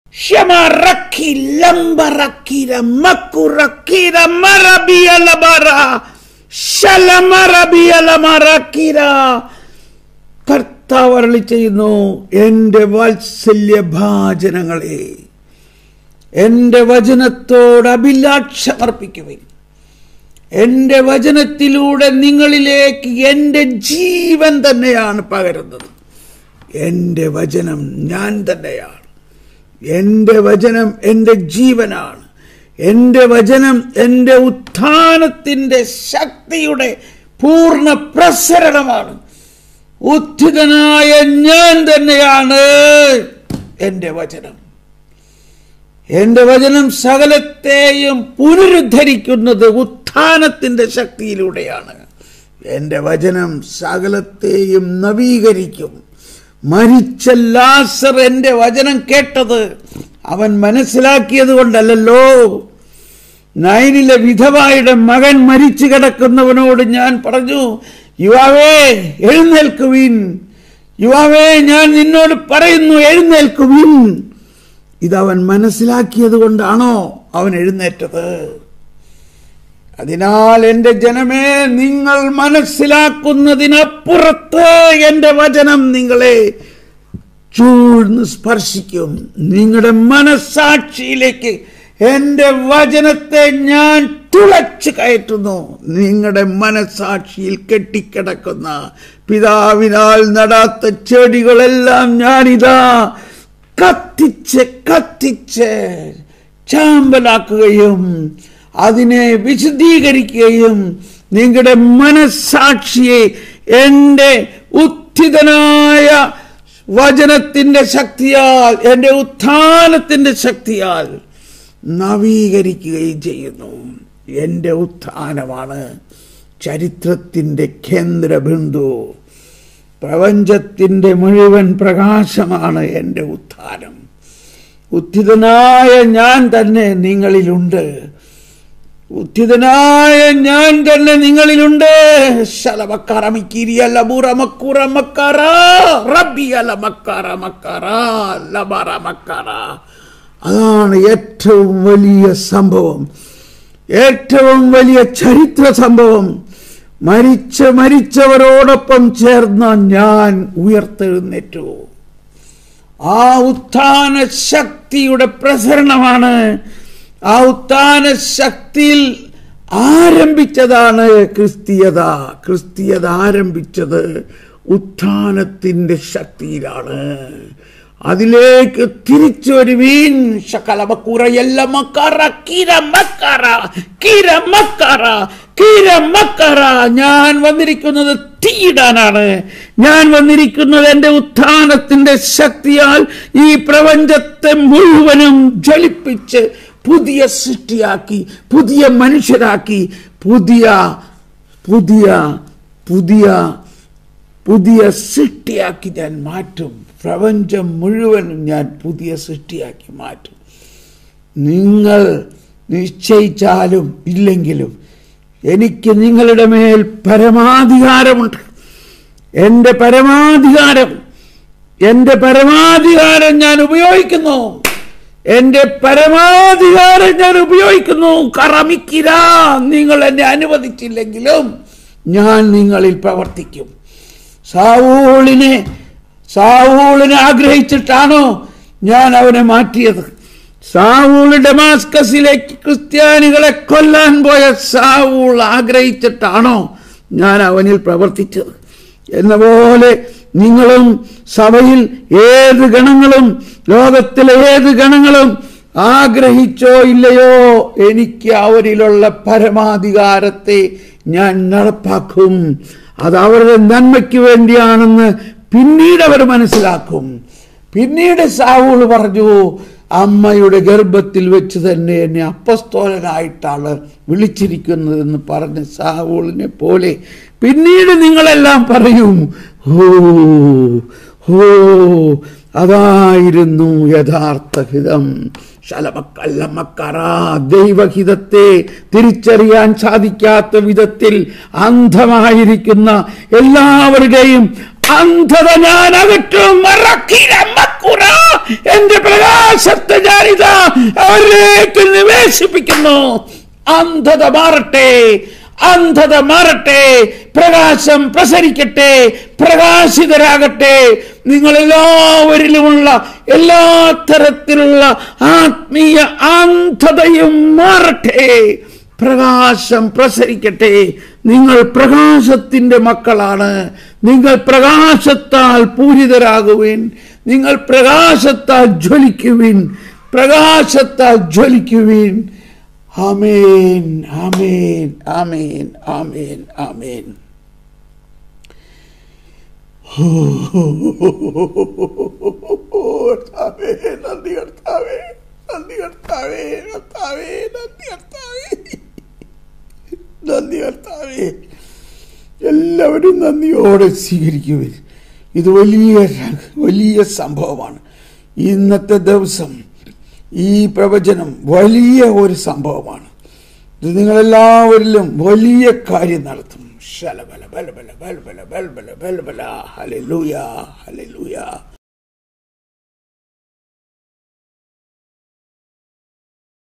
ഷമറക്കി ലംബറക്കിര മക്കുറക്കിര മറബിയലബറ ശലമറബിയലമറക്കിര കർത്താവ് അരളി ചെയ്യുന്നു എൻ്റെ വാത്സല്യഭാചനങ്ങളെ എൻ്റെ വചനത്തോട് അഭിലാഷമർപ്പിക്കുവിൻ എൻ്റെ വചനത്തിലൂടെ നിങ്ങളിലേക്ക് എൻ്റെ ജീവൻ തന്നെയാണ് പകരുന്നത് എൻ്റെ വചനം ഞാൻ തന്നെയാണ് എൻ്റെ വചനം എൻ്റെ ജീവനാണ് എൻ്റെ വചനം എൻ്റെ ഉത്ഥാനത്തിൻ്റെ ശക്തിയുടെ പൂർണ്ണ പ്രസരണമാണ് ഉത്ഥിതനായ ഞാൻ തന്നെയാണ് എൻ്റെ വചനം എന്റെ വചനം സകലത്തെയും പുനരുദ്ധരിക്കുന്നത് ഉത്ഥാനത്തിന്റെ ശക്തിയിലൂടെയാണ് എന്റെ വചനം സകലത്തെയും നവീകരിക്കും മരിച്ച ലാസർ എന്റെ വചനം കേട്ടത് അവൻ മനസ്സിലാക്കിയത് കൊണ്ടല്ലോ നൈനിലെ വിധവായുടെ മകൻ മരിച്ചു കിടക്കുന്നവനോട് ഞാൻ പറഞ്ഞു യുവാവേ എഴുന്നേൽക്കുവിൻ യുവാവേ ഞാൻ നിന്നോട് പറയുന്നു എഴുന്നേൽക്കുവിൻ ഇതവൻ മനസ്സിലാക്കിയത് കൊണ്ടാണോ അവൻ എഴുന്നേറ്റത് അതിനാൽ എൻ്റെ ജനമേ നിങ്ങൾ മനസ്സിലാക്കുന്നതിനപ്പുറത്ത് എൻ്റെ വചനം നിങ്ങളെ ചൂഴ്ന്ന് സ്പർശിക്കും നിങ്ങളുടെ മനസാക്ഷിയിലേക്ക് എൻ്റെ വചനത്തെ ഞാൻ തുളച്ചു കയറ്റുന്നു നിങ്ങളുടെ മനസാക്ഷിയിൽ കെട്ടിക്കിടക്കുന്ന പിതാവിനാൽ നടാത്ത ചെടികളെല്ലാം ഞാനിതാ കത്തിച്ച് കത്തിച്ച് ചാമ്പലാക്കുകയും അതിനെ വിശദീകരിക്കുകയും നിങ്ങളുടെ മനസാക്ഷിയെ എൻ്റെ ഉത്ഥിതനായ വചനത്തിന്റെ ശക്തിയാൽ എൻ്റെ ഉത്ഥാനത്തിന്റെ ശക്തിയാൽ നവീകരിക്കുകയും ചെയ്യുന്നു എൻ്റെ ഉത്ഥാനമാണ് ചരിത്രത്തിൻ്റെ കേന്ദ്രബിന്ദു പ്രപഞ്ചത്തിന്റെ മുഴുവൻ പ്രകാശമാണ് എൻ്റെ ഉത്ഥാനം ഉത്ഥിതനായ ഞാൻ തന്നെ നിങ്ങളിലുണ്ട് ഉത്ഥിതനായ ഞാൻ തന്നെ നിങ്ങളിലുണ്ട് അതാണ് ഏറ്റവും വലിയ സംഭവം ഏറ്റവും വലിയ ചരിത്ര സംഭവം മരിച്ച മരിച്ചവരോടൊപ്പം ചേർന്ന ഞാൻ ഉയർത്തെഴുന്നേറ്റു ആ ഉത്ഥാന ശക്തിയുടെ പ്രസരണമാണ് ആ ഉത്ഥാന ശക്തിയിൽ ആരംഭിച്ചതാണ് ക്രിസ്തീയത ക്രിസ്തീയത ആരംഭിച്ചത് ഉത്ഥാനത്തിന്റെ ശക്തിയിലാണ് അതിലേക്ക് തിരിച്ചു വരുവീൻ ശകലമക്കൂറ എല്ല മക്കാറ കീര മക്കാറ കീര മക്കാറ കീര മക്കാറ ഞാൻ വന്നിരിക്കുന്നത് തീയിടാനാണ് ഞാൻ വന്നിരിക്കുന്നത് എൻ്റെ ഉത്ഥാനത്തിന്റെ ശക്തിയാൽ ഈ പ്രപഞ്ചത്തെ മുഴുവനും ജ്വലിപ്പിച്ച് പുതിയ സൃഷ്ടിയാക്കി പുതിയ മനുഷ്യരാക്കി പുതിയ പുതിയ പുതിയ പുതിയ സൃഷ്ടിയാക്കി ഞാൻ മാറ്റും പ്രപഞ്ചം മുഴുവനും ഞാൻ പുതിയ സൃഷ്ടിയാക്കി മാറ്റും നിങ്ങൾ നിശ്ചയിച്ചാലും ഇല്ലെങ്കിലും എനിക്ക് നിങ്ങളുടെ മേൽ പരമാധികാരമുണ്ട് എൻ്റെ പരമാധികാരം എൻ്റെ പരമാധികാരം ഞാൻ ഉപയോഗിക്കുന്നു എൻ്റെ പരമാധികാരം ഞാൻ ഉപയോഗിക്കുന്നു കറമിക്കിര നിങ്ങൾ എന്നെ അനുവദിച്ചില്ലെങ്കിലും ഞാൻ നിങ്ങളിൽ പ്രവർത്തിക്കും സാവൂളിനെ സാവൂളിനെ ആഗ്രഹിച്ചിട്ടാണോ ഞാൻ അവനെ മാറ്റിയത് സാവൂൾ ഡമാസ്കസിലേക്ക് ക്രിസ്ത്യാനികളെ കൊല്ലാൻ പോയ സാവൂൾ ആഗ്രഹിച്ചിട്ടാണോ ഞാൻ അവനിൽ പ്രവർത്തിച്ചത് എന്ന പോലെ നിങ്ങളും സഭയിൽ ഏത് ഗണങ്ങളും ലോകത്തിലെ ഏത് ഗണങ്ങളും ആഗ്രഹിച്ചോ ഇല്ലയോ എനിക്ക് അവരിലുള്ള പരമാധികാരത്തെ ഞാൻ നടപ്പാക്കും അത് അവരുടെ നന്മയ്ക്ക് വേണ്ടിയാണെന്ന് പിന്നീട് അവർ മനസ്സിലാക്കും പിന്നീട് സാവൂൾ പറഞ്ഞു അമ്മയുടെ ഗർഭത്തിൽ വെച്ച് തന്നെ എന്നെ അപ്പസ്തോലനായിട്ടാണ് വിളിച്ചിരിക്കുന്നതെന്ന് പറഞ്ഞ സാവൂളിനെ പോലെ പിന്നീട് നിങ്ങളെല്ലാം പറയും ഹോ ഹോ അതായിരുന്നു യഥാർത്ഥ ഹിതം ശലമക്കല്ലമക്കറ ദൈവഹിതത്തെ തിരിച്ചറിയാൻ സാധിക്കാത്ത വിധത്തിൽ അന്ധമായിരിക്കുന്ന എല്ലാവരുടെയും അന്ധത ഞാൻ അകറ്റും മറക്കില മക്കുറ. എന്റെ പ്രകാശത്തെ ഞാനിതാ അവരിലേക്ക് നിവേശിപ്പിക്കുന്നു അന്ധത മാറട്ടെ അന്ധത മാറട്ടെ പ്രകാശം പ്രസരിക്കട്ടെ പ്രകാശിതരാകട്ടെ നിങ്ങൾ എല്ലാവരിലുമുള്ള എല്ലാ തരത്തിലുള്ള ആത്മീയ അന്ധതയും മാറട്ടെ പ്രകാശം പ്രസരിക്കട്ടെ നിങ്ങൾ പ്രകാശത്തിന്റെ മക്കളാണ് നിങ്ങൾ പ്രകാശത്താൽ പൂരിതരാകുവിൻ നിങ്ങൾ പ്രകാശത്താൽ ജ്വലിക്കുവിൻ പ്രകാശത്താൽ ജ്വലിക്കുവിൻ ആമേൻ ആമേൻ ആമേൻ ആമേൻ ആമേൻ കർത്താവേ നന്ദി കർത്താവേ നന്ദി കർത്താവേ കർത്താവേ നന്ദി കർത്താവേ നന്ദി കർത്താവേ എല്ലാവരും നന്ദിയോടെ സ്വീകരിക്കുവിൻ ഇത് വലിയ വലിയ സംഭവമാണ് ഇന്നത്തെ ദിവസം ഈ പ്രവചനം വലിയ ഒരു സംഭവമാണ് ഇത് നിങ്ങളെല്ലാവരിലും വലിയ കാര്യം നടത്തും ശലബല ബലബല ബലബല ബലബല ബലബല ഹലലൂയ ഹലലൂയ